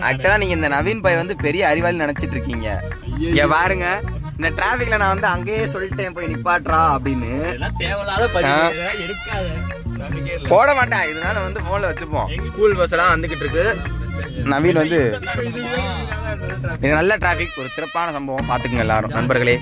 ஆக்சுவலா நீங்க இந்த நவீன் பை வந்து பெரிய அறிவாளி நினைச்சிட்டு இருக்கீங்க இங்க பாருங்க இந்த டிராபிக்ல நான் வந்து அங்கேயே சொல்லிட்டேன் போய் நிப்பாட்றா அப்படின்னு இதெல்லாம் தேவையில்லாத பதிவு எடுக்காத போட மாட்டேன் இதனால வந்து போன்ல வச்சுப்போம் ஸ்கூல் பஸ் எல்லாம் வந்துகிட்டு இருக்கு நவீன் வந்து இது நல்ல டிராபிக் ஒரு சிறப்பான சம்பவம் பாத்துக்குங்க எல்லாரும் நண்பர்களே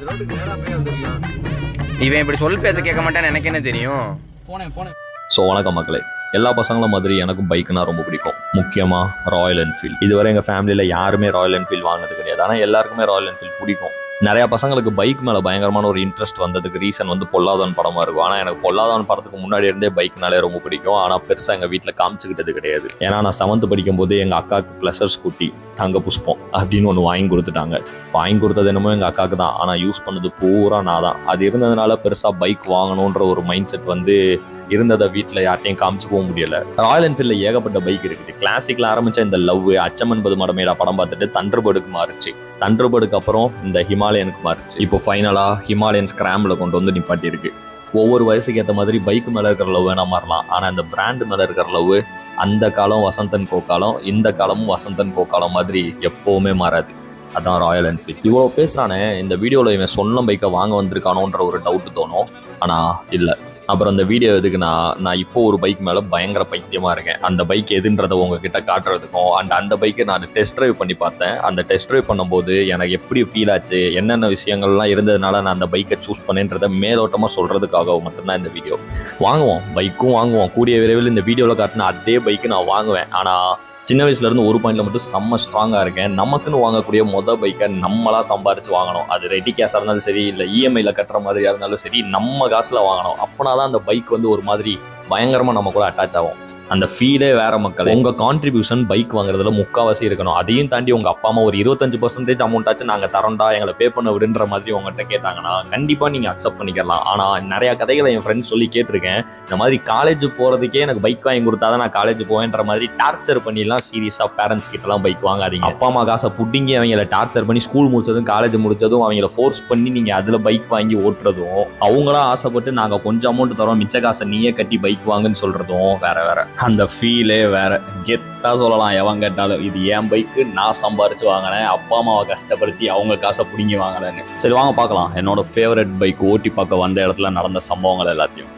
இவன் இப்படி சொல் பேச கேட்க மாட்டான்னு எனக்கு என்ன தெரியும் போனேன் போனேன் ஸோ வணக்கம் மக்களே எல்லா பசங்களும் மாதிரி எனக்கும் பைக்குனா ரொம்ப பிடிக்கும் முக்கியமாக ராயல் என்ஃபீல்ட் இதுவரை எங்கள் ஃபேமிலியில் யாருமே ராயல் என்ஃபீல்ட் வாங்கினது கிடையாது ஆனால் எல்லாருக்குமே ராயல் என்ஃபீல்ட் பிடிக்கும் நிறைய பசங்களுக்கு பைக் மேலே பயங்கரமான ஒரு இன்ட்ரெஸ்ட் வந்ததுக்கு ரீசன் வந்து பொல்லாதவன் படமாக இருக்கும் ஆனால் எனக்கு பொல்லாதவன் படத்துக்கு முன்னாடி இருந்தே பைக்னாலே ரொம்ப பிடிக்கும் ஆனால் பெருசாக எங்கள் வீட்டில் காமிச்சுக்கிட்டது கிடையாது ஏன்னா நான் செவன்த் படிக்கும்போது எங்கள் அக்காவுக்கு ப்ளஷர் ஸ்கூட்டி தங்க புஷ்பம் அப்படின்னு ஒன்று வாங்கி கொடுத்துட்டாங்க வாங்கி கொடுத்தது என்னமோ எங்கள் அக்காவுக்கு தான் ஆனால் யூஸ் பண்ணது பூரா நான் தான் அது இருந்ததுனால பெருசாக பைக் வாங்கணுன்ற ஒரு மைண்ட் செட் வந்து இருந்ததை வீட்டில் யார்ட்டையும் காமிச்சுக்கவும் முடியல ராயல் என்ஃபீல்டில் ஏகப்பட்ட பைக் இருக்குது கிளாசிக்கில் ஆரம்பிச்ச இந்த லவ் அச்சம் என்பது மடமேடா படம் பார்த்துட்டு தண்டர்பர்டுக்கு மாறுச்சு தண்டர்பர்டுக்கு அப்புறம் இந்த ஹிமாலயனுக்கு மாறுச்சு இப்போ ஃபைனலாக ஹிமாலயன் ஸ்கிராம்பில் கொண்டு வந்து நிப்பாட்டியிருக்கு ஒவ்வொரு வயசுக்கு ஏற்ற மாதிரி பைக் மேலே இருக்கிற லவ் வேணா மாறலாம் ஆனால் இந்த பிராண்ட் மேலே இருக்கிற லவ் அந்த காலம் வசந்தன் கோ காலம் இந்த காலமும் வசந்தன் கோ காலம் மாதிரி எப்போவுமே மாறாது அதான் ராயல் என்ஃபீல்ட் இவ்வளோ பேசுகிறானே இந்த வீடியோவில் இவன் சொன்ன பைக்கை வாங்க வந்திருக்கானோன்ற ஒரு டவுட் தோணும் ஆனால் இல்லை அப்புறம் அந்த வீடியோ எதுக்கு நான் நான் இப்போ ஒரு பைக் மேலே பயங்கர பைத்தியமாக இருக்கேன் அந்த பைக் எதுன்றதை உங்ககிட்ட காட்டுறதுக்கும் அண்ட் அந்த பைக்கை நான் டெஸ்ட் ட்ரைவ் பண்ணி பார்த்தேன் அந்த டெஸ்ட் ட்ரைவ் பண்ணும்போது எனக்கு எப்படி ஃபீல் ஆச்சு என்னென்ன விஷயங்கள்லாம் இருந்ததுனால நான் அந்த பைக்கை சூஸ் பண்ணேன்றதை மேலோட்டமாக சொல்கிறதுக்காக மட்டும்தான் இந்த வீடியோ வாங்குவோம் பைக்கும் வாங்குவோம் கூடிய விரைவில் இந்த வீடியோவில் காட்டின அதே பைக்கு நான் வாங்குவேன் ஆனால் சின்ன வயசுல இருந்து ஒரு பாயிண்ட்ல மட்டும் செம்ம ஸ்ட்ராங்கா இருக்கேன் நமக்குன்னு வாங்கக்கூடிய மொத பைக்கை நம்மளா சம்பாரிச்சு வாங்கணும் அது ரெடி கேஸா இருந்தாலும் சரி இல்ல இஎம்ஐல கட்டுற மாதிரியா இருந்தாலும் சரி நம்ம காசுல வாங்கணும் அப்பனாதான் அந்த பைக் வந்து ஒரு மாதிரி பயங்கரமா நம்ம கூட அட்டாச் ஆகும் அந்த ஃபீலே வேற மக்கள் உங்க கான்ட்ரிபியூஷன் பைக் வாங்குறதுல முக்காவாசி இருக்கணும் அதையும் தாண்டி உங்க அப்பா அம்மா ஒரு இருபத்தஞ்சு பர்சன்டேஜ் அமௌண்ட் ஆச்சு நாங்க தரோண்டா எங்களை பே பண்ண விடுன்ற மாதிரி உங்ககிட்ட கேட்டாங்கன்னா கண்டிப்பா நீங்க அக்செப்ட் பண்ணிக்கலாம் ஆனா நிறைய கதைகளை என் ஃப்ரெண்ட்ஸ் சொல்லி கேட்டிருக்கேன் இந்த மாதிரி காலேஜ் போறதுக்கே எனக்கு பைக் வாங்கி கொடுத்தாதான் நான் காலேஜ் போவேன்ற மாதிரி டார்ச்சர் பண்ணிலாம் சீரியஸா பேரண்ட்ஸ் கிட்டலாம் பைக் வாங்காதீங்க அப்பா அம்மா காசை புட்டிங்கி அவங்கள டார்ச்சர் பண்ணி ஸ்கூல் முடிச்சதும் காலேஜ் முடிச்சதும் அவங்கள ஃபோர்ஸ் பண்ணி நீங்க அதுல பைக் வாங்கி ஓட்டுறதும் அவங்களா ஆசைப்பட்டு நாங்க கொஞ்சம் அமௌண்ட் தரோம் மிச்ச காசை நீயே கட்டி பைக் வாங்குன்னு சொல்றதும் வேற வேற அந்த ஃபீலே வேற கெத்தா சொல்லலாம் எவன் கேட்டாலும் இது என் பைக்கு நான் சம்பாரிச்சு வாங்கினேன் அப்பா அம்மாவை கஷ்டப்படுத்தி அவங்க காசை பிடிங்கி வாங்கினேன்னு சரி வாங்க பார்க்கலாம் என்னோட ஃபேவரட் பைக் ஓட்டி பார்க்க வந்த இடத்துல நடந்த சம்பவங்கள் எல்லாத்தையும்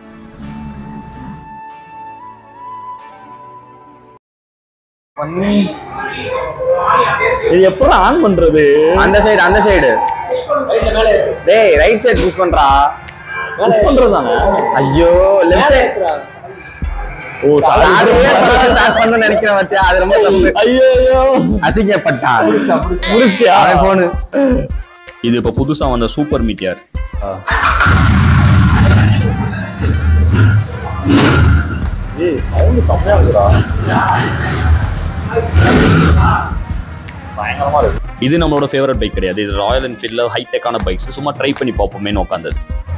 இது எப்படி ஆன் பண்றது அந்த சைடு அந்த சைடு டேய் ரைட் சைடு புஷ் பண்றா புஷ் பண்றது தானே ஐயோ லெஃப்ட் சைடு ஓ ஸ்டார்ட் பண்ண நினைக்கிறேன் பாத்தியா அது ரொம்ப தப்பு ஐயோ அசிங்கப்பட்டான் முடிச்சியா அவன் போனு இது இப்போ புதுசா வந்த சூப்பர் மீட்டியர் ஏய் சவுண்ட் செம்மையா இருக்குடா பயங்கரமா இருக்கு இது நம்மளோட ஃபேவரட் பைக் கிடையாது இது ராயல் என்ஃபீல்டில் ஹைடெக்கான பைக்ஸ் சும்மா ட்ரை பண்ணி பார்ப்போமேன்னு உட்காந்தது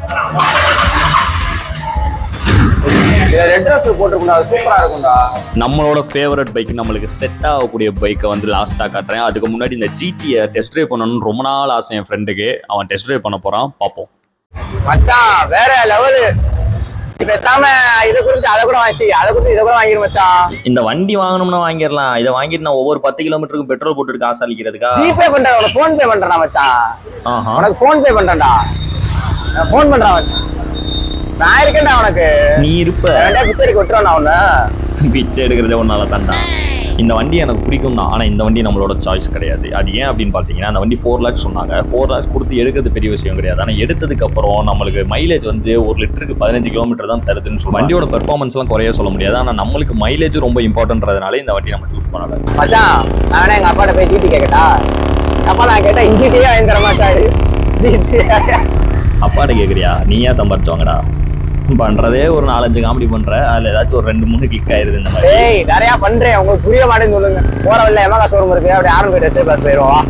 ரெட் ட்ரெஸ் போட்டுருக்கும்டா அது சூப்பரா இருக்கும்டா நம்மளோட ஃபேவரட் பைக் நம்மளுக்கு செட் ஆகக்கூடிய பைக்கை வந்து லாஸ்ட்டாக காட்டுறேன் அதுக்கு முன்னாடி இந்த ஜிடியை டெஸ்ட் ட்ரைவ் பண்ணணும்னு ரொம்ப நாள் ஆசை என் ஃப்ரெண்டுக்கு அவன் டெஸ்ட் ட்ரைவ் பண்ண போறான் பார்ப்போம் மச்சான் வேற லெவலு பேசாம இதை குறிச்சு அதை கூட வாங்கி அதை குறிச்சு இதை கூட வாங்கிரு மச்சான் இந்த வண்டி வாங்கணும்னா வாங்கிடலாம் இதை வாங்கிட்டு நான் ஒவ்வொரு பத்து கிலோமீட்டருக்கு பெட்ரோல் போட்டுட்டு காசு அளிக்கிறதுக்கா ஜிபே பண்றேன் உனக்கு ஃபோன் பே பண்றேன் மச்சான் ஆஹா உனக்கு ஃபோன் பே பண்றேன்டா நான் ஃபோன் பண்றேன் மச்சான் நான் இருக்கேன்டா உனக்கு நீ இருப்ப வேண்டாம் பிச்சைக்கு விட்டுருவேன் நான் உன்னை பிச்சை எடுக்கிறதே ஒன்னால தான்டா இந்த வண்டி எனக்கு பிடிக்கும் தான் ஆனால் இந்த வண்டி நம்மளோட சாய்ஸ் கிடையாது அது ஏன் அப்படின்னு பார்த்தீங்கன்னா அந்த வண்டி ஃபோர் லேக்ஸ் சொன்னாங்க ஃபோர் லேக்ஸ் கொடுத்து எடுக்கிறது பெரிய விஷயம் கிடையாது ஆனால் எடுத்ததுக்கு அப்புறம் நம்மளுக்கு மைலேஜ் வந்து ஒரு லிட்டருக்கு பதினஞ்சு கிலோமீட்டர் தான் தருதுன்னு சொல்லுவாங்க வண்டியோட பெர்ஃபார்மன்ஸ்லாம் குறைய சொல்ல முடியாது ஆனால் நம்மளுக்கு மைலேஜ் ரொம்ப இம்பார்ட்டன்றதுனால இந்த வண்டி நம்ம சூஸ் பண்ணல மச்சான் நான் வேணா எங்க அப்பாட்ட போய் ஜிடி கேட்கட்டா அப்பா நான் கேட்டா இஞ்சிட்டியே வாங்கி தர மாட்டாரு அப்பாட்ட கேட்குறியா நீ ஏன் சம்பாரிச்சவங்கடா பண்றதே ஒரு நாலஞ்சு காமெடி பண்ற அதுல ஏதாச்சும் ஒரு ரெண்டு மூணு கிளிக் ஆயிருது இந்த மாதிரி ஏய் நிறைய பண்றேன் உங்களுக்கு புரிய மாட்டேன்னு சொல்லுங்க போற வழியில எமகா ஷோரூம் இருக்கு அப்படி ஆரம்பி எடுத்து பார்த்து போயிடுவோம்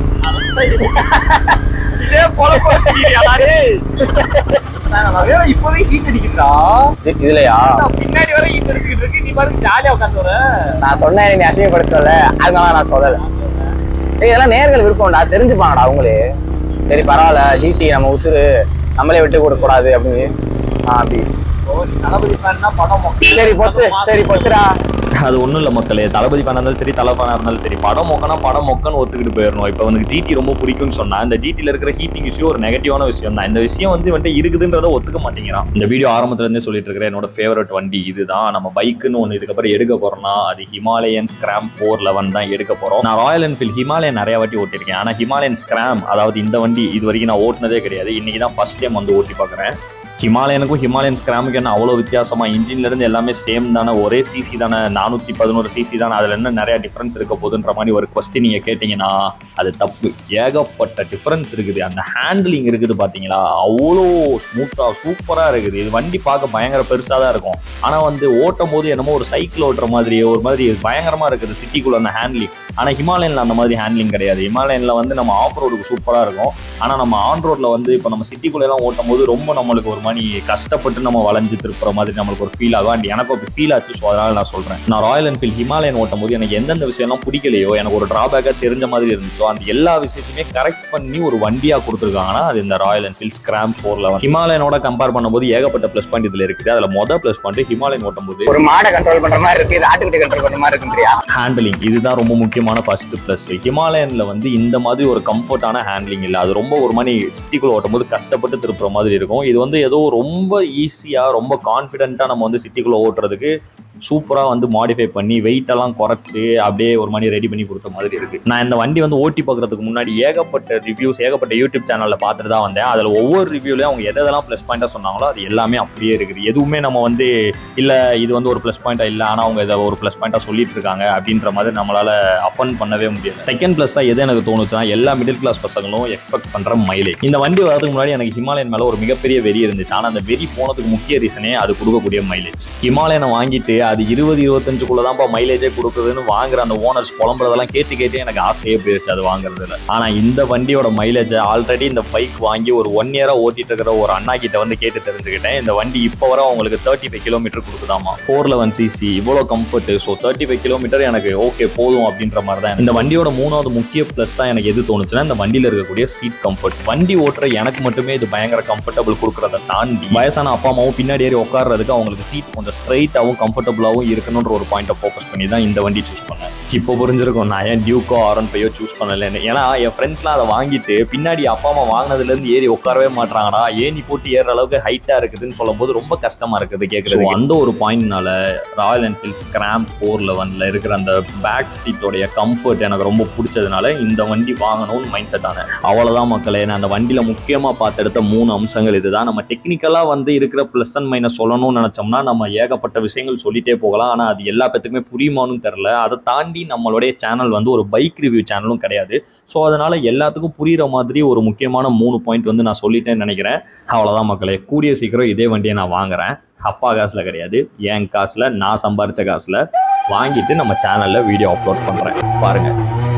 இதே போல இப்பவே ஹீட் அடிக்குதுடா இதுலயா பின்னாடி வரை ஹீட் அடிச்சுக்கிட்டு இருக்கு நீ பாருங்க ஜாலியா உட்காந்து வர நான் சொன்னேன் நீ அசிங்கப்படுத்தல அதனால நான் சொல்லல ஏய், இதெல்லாம் நேர்கள் விருப்பம்டா தெரிஞ்சுப்பாங்கடா அவங்களே சரி பரவாயில்ல ஜிடி நம்ம உசுரு நம்மளே விட்டு கொடுக்க கூடாது அப்படின்னு ஆ, அப்படி ஓ, நீ தளபதி ஃபேன்னா படம் மொக்க. சரி பொத்து சரி பொத்துடா அது ஒன்றும் இல்லை மக்களே தளபதி பண்ணா இருந்தாலும் சரி தலை பண்ணா இருந்தாலும் சரி படம் மொக்கனா படம் மொக்கன்னு ஒத்துக்கிட்டு போயிடணும் இப்போ அவனுக்கு ஜிடி ரொம்ப பிடிக்கும்னு சொன்னா இந்த ஜிடியில் இருக்கிற ஹீட்டிங் இஷ்யூ ஒரு நெகட்டிவான விஷயம் தான் இந்த விஷயம் வந்து வந்துட்டு இருக்குதுன்றத ஒத்துக்க மாட்டேங்கிறான் இந்த வீடியோ ஆரம்பத்துல இருந்தே சொல்லிட்டு இருக்கிறேன் என்னோட ஃபேவரட் வண்டி இதுதான் நம்ம பைக்குன்னு ஒன்று இதுக்கப்புறம் எடுக்க போறோம்னா அது ஹிமாலயன் ஸ்கிராம் ஃபோர் லெவன் தான் எடுக்க போறோம் நான் ராயல் என்ஃபீல்ட் ஹிமாலயன் நிறைய வாட்டி ஓட்டிருக்கேன் ஆனால் ஹிமாலயன் ஸ்கிராம் அதாவது இந்த வண்டி இது வரைக்கும் நான் ஓட்டினதே கிடையாது இன்னைக்கு தான் ஃபர்ஸ்ட் டைம் வந்து ஓட்டி பார்க்குறேன் ஹிமாலயனுக்கும் ஹிமாலயன் ஸ்கிராமுக்கு என்ன அவ்வளோ வித்தியாசமா இன்ஜின்ல இருந்து எல்லாமே சேம் தானே ஒரே சிசி தானே நானூற்றி பதினோரு சிசி தானே அதில் என்ன நிறைய டிஃப்ரென்ஸ் இருக்க போகுதுன்ற மாதிரி ஒரு கொஸ்டின் நீங்கள் கேட்டிங்கன்னா அது தப்பு ஏகப்பட்ட டிஃப்ரென்ஸ் இருக்குது அந்த ஹேண்ட்லிங் இருக்குது பார்த்தீங்களா அவ்வளோ ஸ்மூத்தாக சூப்பராக இருக்குது இது வண்டி பார்க்க பயங்கர பெருசாக தான் இருக்கும் ஆனால் வந்து ஓட்டும் போது என்னமோ ஒரு சைக்கிள் ஓட்டுற மாதிரி ஒரு மாதிரி பயங்கரமாக இருக்குது சிட்டிக்குள்ள அந்த ஹேண்ட்லிங் ஆனால் ஹிமாலயனில் அந்த மாதிரி ஹேண்ட்லிங் கிடையாது ஹிமாலயனில் வந்து நம்ம ஆஃப் ரோடுக்கு சூப்பராக இருக்கும் ஆனால் நம்ம ஆன் ரோட்ல வந்து இப்போ நம்ம சிட்டிக்குள்ள எல்லாம் ஓட்டும் போது ரொம்ப நம்மளுக்கு ஒரு மாதிரி கஷ்டப்பட்டு நம்ம வளைஞ்சு திருப்புற மாதிரி நம்மளுக்கு ஒரு ஃபீல் ஆகும் அண்ட் எனக்கு அப்படி ஃபீல் ஆச்சு ஸோ அதனால நான் சொல்றேன் நான் ராயல் என்ஃபீல்ட் ஹிமாலயன் ஓட்டும் போது எனக்கு எந்தெந்த விஷயம்லாம் பிடிக்கலையோ எனக்கு ஒரு டிராபேக்காக தெரிஞ்ச மாதிரி இருந்துச்சோ அந்த எல்லா விஷயத்தையுமே கரெக்ட் பண்ணி ஒரு வண்டியா கொடுத்துருக்காங்கன்னா அது இந்த Royal Enfield Scram four eleven ஹிமாலயனோட கம்பேர் பண்ணும்போது ஏகப்பட்ட ப்ளஸ் பாயிண்ட் இதுல இருக்குது அதுல மொதல் ப்ளஸ் பாயிண்ட் ஹிமாலயன் ஓட்டும் போது ஒரு மாடை கண்ட்ரோல் பண்ற மாதிரி இருக்கு இது ஆட்டுக்கிட்ட கண்ட்ரோல் பண்ற மாதிரி இருக்குன்றியா ஹேண்ட்லிங் இதுதான் ரொம்ப முக்கியமான ஃபர்ஸ்ட் ப்ளஸ் ஹிமாலயன்ல வந்து இந்த மாதிரி ஒரு கம்ஃபர்ட்டான ஹேண்ட்லிங் இல்லை அது ரொம்ப ஒரு மாதிரி சிட்டிக்குள்ள ஓட்டும் போது கஷ்டப்பட்டு திருப்புற மாதிரி இருக்கும் இது வந்து ஏதோ ரொம்ப ஈஸியா ரொம்ப கான்ஃபிடென்ட்டா நம்ம வந்து சிட்டிக்குள்ள ஓட்டுறதுக்கு சூப்பராக வந்து மாடிஃபை பண்ணி weight எல்லாம் குறைச்சி அப்படியே ஒரு மாதிரி ரெடி பண்ணி கொடுத்த மாதிரி இருக்கு நான் இந்த வண்டி வந்து ஓட்டி பார்க்கறதுக்கு முன்னாடி ஏகப்பட்ட ரிவ்யூஸ் ஏகப்பட்ட யூடியூப் சேனலில் பார்த்துட்டு தான் வந்தேன் அதில் ஒவ்வொரு ரிவ்யூலையும் அவங்க எது எதெல்லாம் ப்ளஸ் பாயிண்டாக சொன்னாங்களோ அது எல்லாமே அப்படியே இருக்குது எதுவுமே நம்ம வந்து இல்லை இது வந்து ஒரு ப்ளஸ் பாயிண்டா இல்லை ஆனால் அவங்க இதை ஒரு ப்ளஸ் பாயிண்டா சொல்லிட்டு இருக்காங்க அப்படின்ற மாதிரி நம்மளால அப்பன் பண்ணவே முடியாது செகண்ட் ப்ளஸ்ஸாக எது எனக்கு தோணுச்சுன்னா எல்லா மிடில் கிளாஸ் பசங்களும் எக்ஸ்பெக்ட் பண்ணுற மைலேஜ் இந்த வண்டி வரதுக்கு முன்னாடி எனக்கு ஹிமாலயன் மேலே ஒரு மிகப்பெரிய வெறி இருந்துச்சு ஆனால் அந்த வெறி போனதுக்கு முக்கிய ரீசனே அது கொடுக்கக்கூடிய மைலேஜ் ஹிமாலயனை வாங்கிட்டு அது இருபது இருபத்தஞ்சுக்குள்ள தான்ப்பா மைலேஜே கொடுக்குதுன்னு வாங்குற அந்த ஓனர்ஸ் புலம்புறதெல்லாம் கேட்டு கேட்டு எனக்கு ஆசையே போயிருச்சு அது வாங்குறதுல ஆனா இந்த வண்டியோட மைலேஜை ஆல்ரெடி இந்த பைக் வாங்கி ஒரு ஒன் இயரா ஓட்டிட்டு இருக்கிற ஒரு அண்ணா கிட்ட வந்து கேட்டு தெரிஞ்சுக்கிட்டேன் இந்த வண்டி இப்போ வர உங்களுக்கு தேர்ட்டி ஃபைவ் கிலோமீட்டர் கொடுக்குதாமா ஃபோர் லெவன் சிசி இவ்வளோ comfort so thirty five kilometre எனக்கு ஓகே போதும் அப்படின்ற மாதிரி தான் இந்த வண்டியோட மூணாவது முக்கிய ப்ளஸ் தான் எனக்கு எது தோணுச்சுன்னா இந்த வண்டியில இருக்கக்கூடிய சீட் கம்ஃபர்ட் வண்டி ஓட்டுற எனக்கு மட்டுமே இது பயங்கர கம்ஃபர்டபுள் கொடுக்குறத தாண்டி வயசான அப்பா அம்மாவும் பின்னாடி ஏறி உட்கார்றதுக்கு அவங்களுக்கு சீட் கொஞ்சம் ஸ்ட்ரைட்டாகவும் கம்ஃபர்டபுளாகவும் இருக்கணுன்ற ஒரு பாயிண்ட்டை ஃபோக்கஸ் பண்ணி தான் இந்த வண்டி சூஸ் பண்ணேன் இப்போ புரிஞ்சிருக்கும் நான் ஏன் டியூக்கோ ஆரன் பையோ சூஸ் பண்ணலன்னு ஏன்னா என் ஃப்ரெண்ட்ஸ்லாம் அதை வாங்கிட்டு பின்னாடி அப்பா அம்மா வாங்கினதுலேருந்து ஏறி உட்காரவே மாட்றாங்கடா ஏணி போட்டு ஏறுற அளவுக்கு ஹைட்டாக இருக்குதுன்னு சொல்லும்போது ரொம்ப கஷ்டமா இருக்குது கேட்குறது அந்த ஒரு பாயிண்ட்னால ராயல் என்ஃபீல்ட் ஸ்கிராம் ஃபோர் லெவனில் இருக்கிற அந்த பேக் சீட்டோடைய கம்ஃபர்ட் எனக்கு ரொம்ப பிடிச்சதுனால இந்த வண்டி வாங்கணும்னு மைண்ட் செட் ஆனேன் அவ்வளோதான் மக்களே நான் அந்த வண்டியில் முக்கியமாக பார்த்தெடுத்த மூணு அம்சங்கள் இதுதான் நம்ம டெக்னிக்கலாக வந்து இருக்கிற ப்ளஸ் அண்ட் மைனஸ் சொல்லணும்னு நினச்சோம்னா நம்ம ஏகப்பட்ட விஷயங்கள் சொல்லிட்டே போகலாம் ஆனால் அது எல்லா பேத்துக்குமே புரியுமானும் தெரில அதை தாண்டி நம்மளுடைய சேனல் வந்து ஒரு பைக் ரிவ்யூ சேனலும் கிடையாது ஸோ அதனால எல்லாத்துக்கும் புரியுற மாதிரி ஒரு முக்கியமான மூணு பாயிண்ட் வந்து நான் சொல்லிட்டேன்னு நினைக்கிறேன் அவ்வளோதான் மக்களே கூடிய சீக்கிரம் இதே வண்டியை நான் வாங்குறேன் அப்பா காசில் கிடையாது என் காசில் நான் சம்பாரிச்ச காசில் வாங்கிட்டு நம்ம சேனலில் வீடியோ அப்லோட் பண்ணுறேன் பாருங்கள்